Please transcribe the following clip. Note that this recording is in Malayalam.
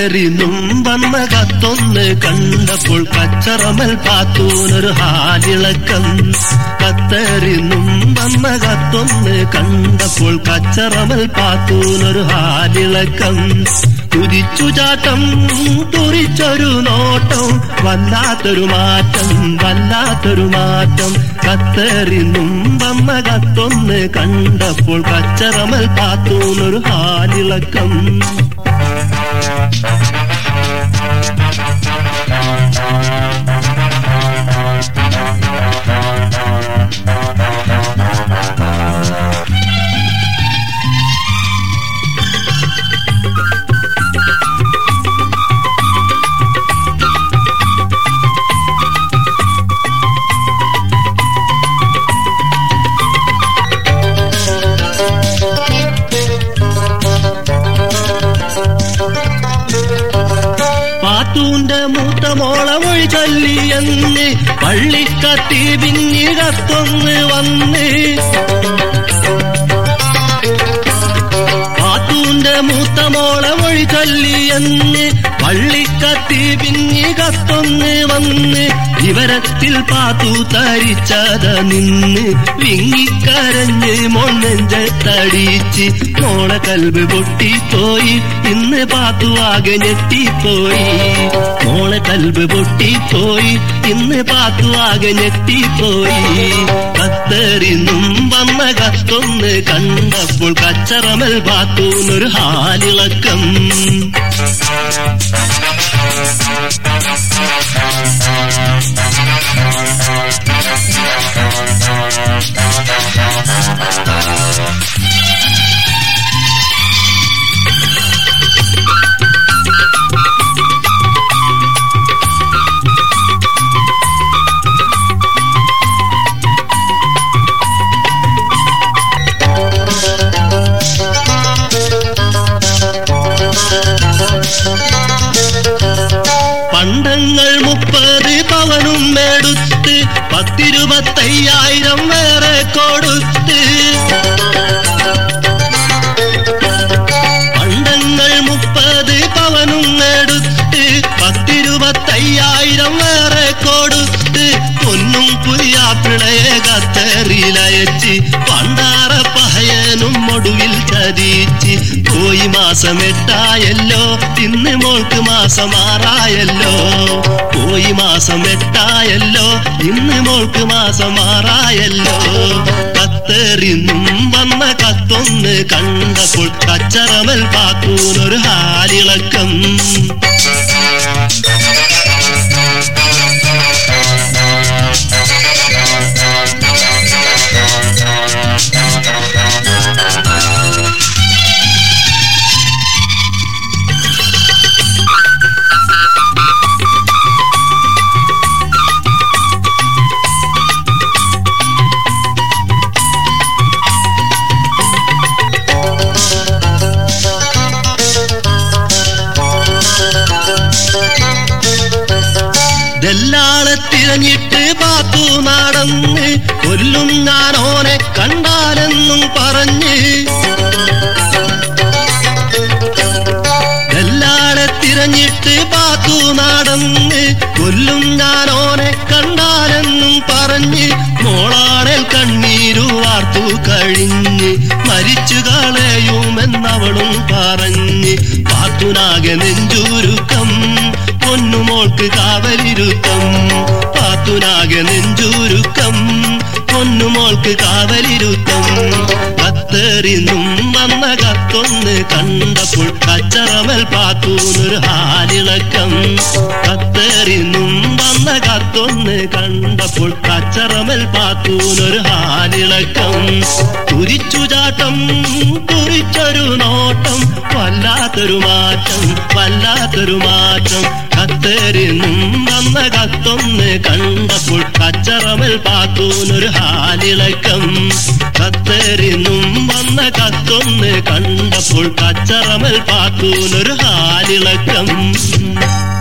കത്തെറിന്നും വന്ന കത്തൊന്ന് കണ്ടപ്പോൾ കച്ചറമൽ പാത്തൂനൊരു ഹാലിളക്കം കത്തെറിന്നും വന്ന കത്തൊന്ന് കണ്ടപ്പോൾ കച്ചറമൽ പാത്തൂനൊരു ഹാലിളക്കം കുതിച്ചു ചാട്ടം തുറിച്ചൊരു നോട്ടം വല്ലാത്തൊരു മാറ്റം വല്ലാത്തൊരു മാറ്റം കത്തെറിന്നും വന്ന കത്തൊന്ന് കണ്ടപ്പോൾ കച്ചറമൽ പാത്തൂനൊരു ഹാലിളക്കം പാത്തൂന്റെ മൂത്ത മോള മൊഴി ചൊല്ലിയെന്ന് പള്ളിക്കത്തി പിന്നിടത്തൊന്ന് വന്ന് പാത്തൂന്റെ മൂത്ത മോള മൊഴി ചൊല്ലിയെന്ന് പള്ളിക്കത്തി പിന്നികത്തൊന്ന് വന്ന് വിവരത്തിൽ പാത്തു തരിച്ചത നിന്ന് വിങ്ങിക്കരഞ്ഞ് മൊണ്ണെഞ്ചത്തടിച്ച് മോളെ കൽബ് പൊട്ടിപ്പോയി ഇന്ന് പാത്തു ആകെ ഞെട്ടിപ്പോയി മോളെ കൽബ് പൊട്ടിപ്പോയി ഇന്ന് പാത്തു ആകെ ഞെട്ടിപ്പോയി കത്തെറിന്നും വന്ന കത്തൊന്ന് കണ്ടപ്പോൾ കച്ചറമൽ പാത്തൂന്നൊരു ഹാലിളക്കം പണ്ടങ്ങൾ മുപ്പത് പവനും എടുത്ത് പത്തിരുപത്തയ്യായിരം വേറെ കൊടുത്ത് പണ്ടങ്ങൾ മുപ്പത് പവനും എടുത്ത് പത്തിരുപത്തയ്യായിരം വേറെ കൊടുത്ത് പൊന്നും പുയ്യാപ്പിളയെ കത്തെറിയിലയച്ച് പണ്ടാറ പഹയനും ഒടുവിൽ ചതിച്ച് പോയി മാസം എട്ടായല്ലോ ഇന്ന് മോൾക്ക് മാസം ആറായല്ലോ പോയി മാസം എട്ടായല്ലോ ഇന്ന് മോൾക്ക് മാസം ആറായല്ലോ കത്തെറിന്നും വന്ന കത്തൊന്ന് കണ്ടപ്പോൾ കച്ചറമൽ പാക്കൂനൊരു ഹാലിളക്കം ദല്ലാളെ തിരഞ്ഞിട്ട് പാത്തു നടന്ന് കൊല്ലും ഞാൻ ഓനെ കണ്ടാലെന്നും പറഞ്ഞ് ദല്ലാളെ തിരഞ്ഞിട്ട് പാത്തു നടന്ന് കൊല്ലും ഞാൻ ഓനെ കണ്ടാലെന്നും പറഞ്ഞ് മോളാടൽ കണ്ണീരു വാർത്തു കഴിഞ്ഞ് മരിച്ചു കളയുമെന്നവളും പറഞ്ഞ് പാത്തുനാകെ നെഞ്ചുരുക്കം പൊന്നുമോൾക്ക് കാവലിരുത്തം പാത്തുനാകെ നെഞ്ചുരുക്കം പൊന്നുമോൾക്ക് കാവലിരുത്തം കത്തെറിന്നും വന്ന കത്തൊന്ന് കണ്ടപ്പോൾ കച്ചറമൽ പാത്തൂന്നൊരു ഹാലിളക്കം കത്തെറിന്നും വന്ന കത്തൊന്ന് കണ്ടപ്പോൾ കച്ചറമൽ പാത്തൂന്നൊരു ഹാലിളക്കം തുരിച്ചു ചാട്ടം തുറിച്ചൊരു നോട്ടം വല്ലാത്തൊരു മാറ്റം വല്ലാത്തൊരു മാറ്റം കത്തെറിന്നും വന്ന കത്തൊന്ന് കണ്ടപ്പോൾ കച്ചറമൽ പാത്തൂനൊരു ഹാലിളക്കം കത്തെറിന്നും വന്ന കത്തൊന്ന് കണ്ടപ്പോൾ കച്ചറമൽ പാത്തൂനൊരു ഹാലിളക്കം